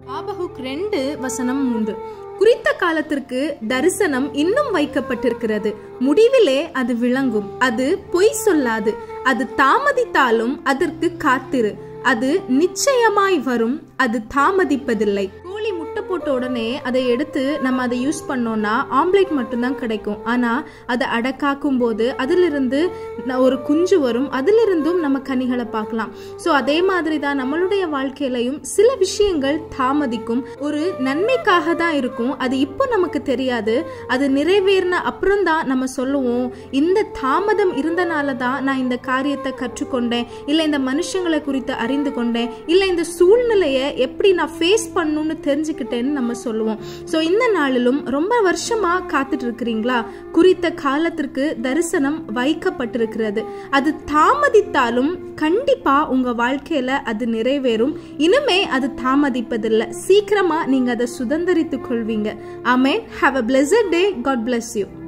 ஆபகுக் ரெண்டு வசனம் மூன்று குறித்த காலத்திற்கு தரிசனம் இன்னும் வைக்கப்பட்டிருக்கிறது முடிவிலே அது விளங்கும் அது பொய் சொல்லாது அது தாமதித்தாலும் அதற்கு காத்திரு அது நிச்சயமாய் வரும் அது தாமதிப்பதில்லை கோழி முட்டை போட்ட உடனே அதை எடுத்து நம்ம அதை யூஸ் பண்ணோம்னா ஆம்லேட் மட்டும்தான் கிடைக்கும் ஆனா அதை அடக்காக்கும் போது அதிலிருந்து ந- ஒரு குஞ்சு வரும் அதிலிருந்தும் நம்ம கனிகளை பார்க்கலாம் ஸோ அதே மாதிரி தான் நம்மளுடைய வாழ்க்கையிலையும் சில விஷயங்கள் தாமதிக்கும் ஒரு நன்மைக்காக தான் இருக்கும் அது இப்போ நமக்கு தெரியாது அது நிறைவேறின அப்புறம் தான் நம்ம சொல்லுவோம் இந்த தாமதம் இருந்தனால தான் நான் இந்த காரியத்தை கற்றுக்கொண்டேன் இல்லை இந்த மனுஷங்களை குறித்து அறிந்து கொண்டேன் இல்லை இந்த சூழ்நிலையை எப்படி நான் ஃபேஸ் பண்ணணும்னு தெரிஞ்சுக்கிட்டேன்னு நம்ம சொல்லுவோம் ஸோ இந்த நாளிலும் ரொம்ப வருஷமா காத்துட்டு இருக்கிறீங்களா குறித்த காலத்திற்கு தரிசனம் வைக்கப்பட்டிருக்கிறது அது தாமதித்தாலும் கண்டிப்பா உங்க வாழ்க்கையில அது நிறைவேறும் இனிமே அது தாமதிப்பதில்லை சீக்கிரமா நீங்க அதை சுதந்திரித்துக் கொள்வீங்க amen have a blessed day God bless you